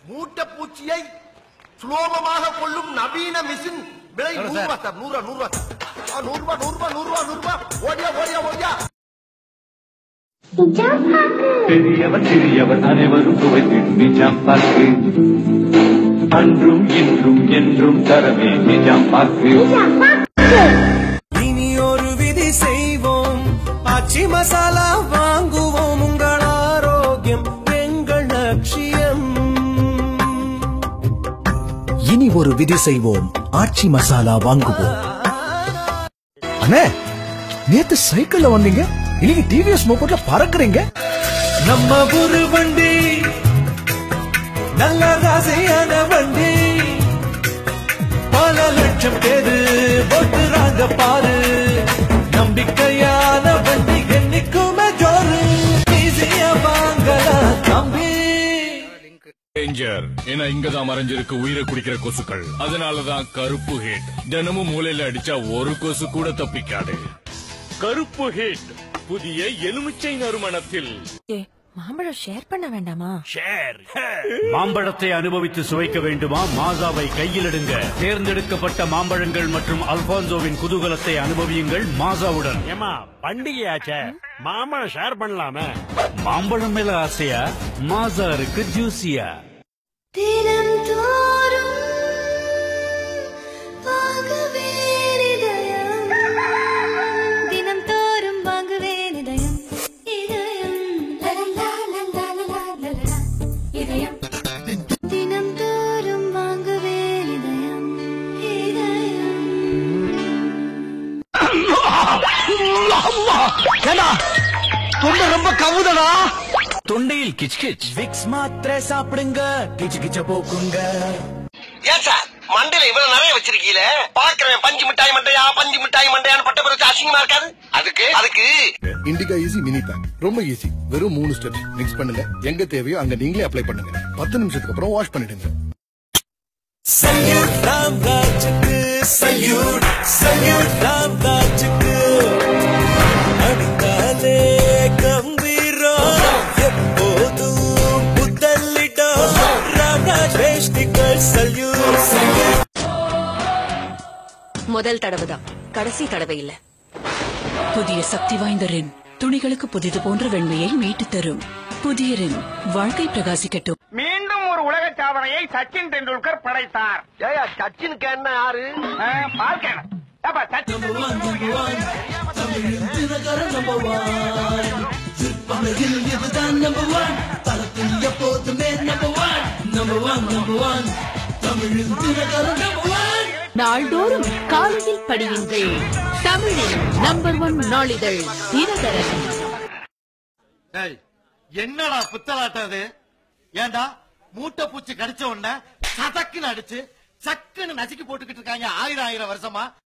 மூட்டை பூச்சியை சுலோகமாக கொள்ளும் நவீன மிஷின் விலை நூறு ரூபா சார் நூறு ரூபா நூறு ரூபா சார். ஆ, நூறு ரூபா நூறு ரூபா நூறு ரூபா நூறு ரூபா ஓடியா ஓடியா ஓடியா பெரியவர் சிறியவர் அனைவரும் துவைத்திடும் நிஜாம் பாக்கு அன்றும் இன்றும் என்றும் தரவே நிஜாம் பாக்கு இனி ஒரு விதி செய்வோம் ஆச்சி மசாலா வாங்குவோம் உங்கள் ஆரோக்கியம் எங்கள் லட்சியம் இனி ஒரு விதி செய்வோம் ஆச்சி மசாலா வாங்குவோம் அண்ணே நேத்து சைக்கிள்ல வந்தீங்க இன்னைக்கு டிவிஎஸ் மோப்பட்ல பறக்குறீங்க நம்ம ஊரு வண்டி நல்ல ராசியான வண்டி பல லட்சம் பேரு ஓட்டுறாங்க பாரு நம்பிக்கையான வண்டி என்னைக்குமே ஜோரு ஈஸியா வாங்கலாம் தம்பி டேஞ்சர் ஏன்னா இங்கதான் மறைஞ்சிருக்கு உயிரை குடிக்கிற கொசுக்கள் அதனாலதான் கருப்பு ஹிட் தினமும் மூலையில அடிச்சா ஒரு கொசு கூட தப்பிக்காது கருப்பு ஹிட் புதிய எலுமிச்சை நறுமணத்தில் ஏ மாம்பழம் ஷேர் பண்ண வேண்டாமா மாம்பழத்தை அனுபவித்து சுவைக்க வேண்டுமா மாசாவை கையில் எடுங்க தேர்ந்தெடுக்கப்பட்ட மாம்பழங்கள் மற்றும் அல்பான்சோவின் குதூகலத்தை அனுபவியுங்கள் மாசாவுடன் ஏமா பண்டிகையாச்சே மாமழம் ஷேர் பண்ணலாமே மாம்பழம் மேல ஆசையா மாசா இருக்கு ஜூசியா தினம் தோறும் வாங்குவே இதயம் தினம் தோறும் வாங்குவே இதயம் இதயம் லலலா லலலா லலலா இதயம் தினம் தோறும் வாங்குவே இதயம் இதயம் ஏண்டா தொண்டை ரொம்ப கவுதடா தொண்டையில் கிச் கிச் விக்ஸ் மாத்திரை சாப்பிடுங்க கிச்சு கிச்ச போக்குங்க ஏன் சார் மண்டையில இவ்வளவு நிறைய வச்சிருக்கீல பாக்குறேன் பஞ்சு மிட்டாய் மண்டையா பஞ்சு மிட்டாய் மண்டையான்னு பட்ட பிறகு அசிங்கமா இருக்காது அதுக்கு அதுக்கு இண்டிகா ஈஸி மினி பேக் ரொம்ப ஈஸி வெறும் மூணு ஸ்டெப்ஸ் மிக்ஸ் பண்ணுங்க எங்க தேவையோ அங்க நீங்களே அப்ளை பண்ணுங்க பத்து நிமிஷத்துக்கு அப்புறம் வாஷ் பண்ணிடுங்க சல்யூட் ராம்ராஜுக்கு சல்யூட் சல்யூட் ராம்ராஜுக்கு அடித்தாலே கம்பீரம் எப்போதும் புத்தல்லிடம் ராம்ராஜ் வேஷ்டிகள் சல்யூட் சல்யூட் முதல் தடவை தான் கடைசி தடவை இல்ல புதிய சக்தி வாய்ந்த ரின் துணிகளுக்கு புதிது போன்ற வெண்மையை மீட்டுத் தரும் புதிய ரின் வாழ்க்கை பிரகாசிக்கட்டும் மீண்டும் ஒரு உலக சாதனையை சச்சின் டெண்டுல்கர் படைத்தார் ஏயா சச்சின் கேன்னா யாரு பார்க்கணும் ஏப்பா, சச்சின் நாள்தோறும் காலையில் படியுங்கள் தமிழின் நம்பர் ஒன் நாளிதழ் தினகரன் என்னடா புத்தலாட்டம் அது ஏண்டா மூட்டை பூச்சி கடிச்ச உடனே சதக்குன்னு அடிச்சு சக்குன்னு நசுக்கி போட்டுக்கிட்டு இருக்காங்க ஆயிரம் ஆயிரம் வருஷமா